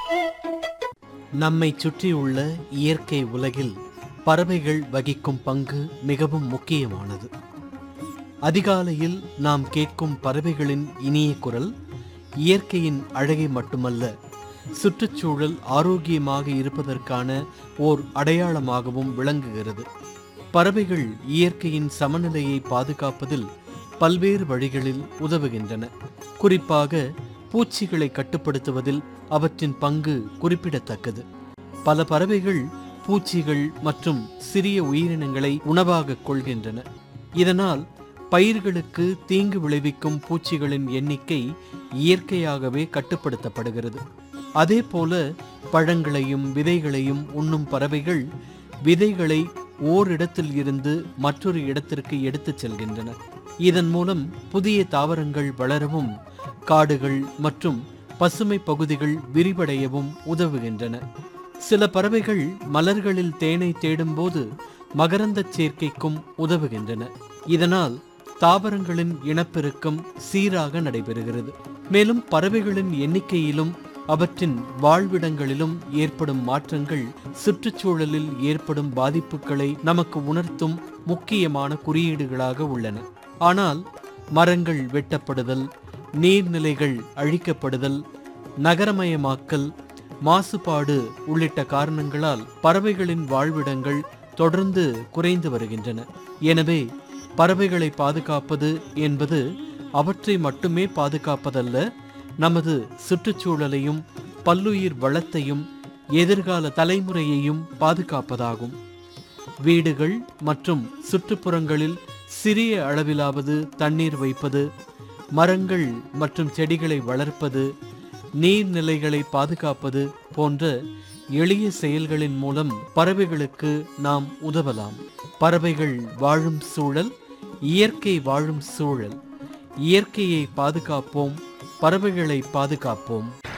நம்மை சுற்றியுள்ள இயற்கை உலகில் பறவைகள் வகிக்கும் பங்கு மிகவும் முக்கியமானது அதிகாலையில் நாம் கேட்கும் பறவைகளின் இனிய குரல் இயற்கையின் அழகை மட்டுமல்ல சுற்றுச்சூழல் ஆரோக்கியமாக இருப்பதற்கான ஓர் அடையாளமாகவும் விளங்குகிறது பறவைகள் இயற்கையின் சமநிலையை பாதுகாப்பதில் பல்வேறு வழிகளில் உதவுகின்றன குறிப்பாக பூச்சிகளை கட்டுப்படுத்துவதில் அவற்றின் பங்கு குறிப்பிடத்தக்கது பல பறவைகள் பூச்சிகள் மற்றும் சிறிய உயிரினங்களை உணவாக கொள்கின்றன இதனால் பயிர்களுக்கு தீங்கு விளைவிக்கும் பூச்சிகளின் எண்ணிக்கை இயற்கையாகவே கட்டுப்படுத்தப்படுகிறது அதேபோல பழங்களையும் விதைகளையும் உண்ணும் பறவைகள் விதைகளை ஓரிடத்தில் இருந்து மற்றொரு இடத்திற்கு எடுத்துச் செல்கின்றன இதன் மூலம் புதிய தாவரங்கள் வளரவும் காடுகள் மற்றும் பசுமை பகுதிகள் விரிவடையவும் உதவுகின்றன சில பறவைகள் மலர்களில் தேனை தேடும்போது மகரந்தச் சேர்க்கைக்கும் உதவுகின்றன இதனால் தாவரங்களின் இனப்பெருக்கம் சீராக நடைபெறுகிறது மேலும் பறவைகளின் எண்ணிக்கையிலும் அவற்றின் வாழ்விடங்களிலும் ஏற்படும் மாற்றங்கள் சுற்றுச்சூழலில் ஏற்படும் பாதிப்புகளை நமக்கு உணர்த்தும் முக்கியமான குறியீடுகளாக உள்ளன ஆனால் மரங்கள் வெட்டப்படுதல் நீர்நிலைகள் அழிக்கப்படுதல் நகரமயமாக்கல் மாசுபாடு உள்ளிட்ட காரணங்களால் பறவைகளின் வாழ்விடங்கள் தொடர்ந்து குறைந்து வருகின்றன எனவே பறவைகளை பாதுகாப்பது என்பது அவற்றை மட்டுமே பாதுகாப்பதல்ல நமது சுற்றுச்சூழலையும் பல்லுயிர் வளத்தையும் எதிர்கால தலைமுறையையும் பாதுகாப்பதாகும் வீடுகள் மற்றும் சுற்றுப்புறங்களில் சிறிய அளவிலாவது தண்ணீர் வைப்பது மரங்கள் மற்றும் செடிகளை வளர்ப்பது நீர்நிலைகளை பாதுகாப்பது போன்ற எளிய செயல்களின் மூலம் பறவைகளுக்கு நாம் உதவலாம் பறவைகள் வாழும் சூழல் இயற்கை வாழும் சூழல் இயற்கையை பாதுகாப்போம் பறவைகளை பாதுகாப்போம்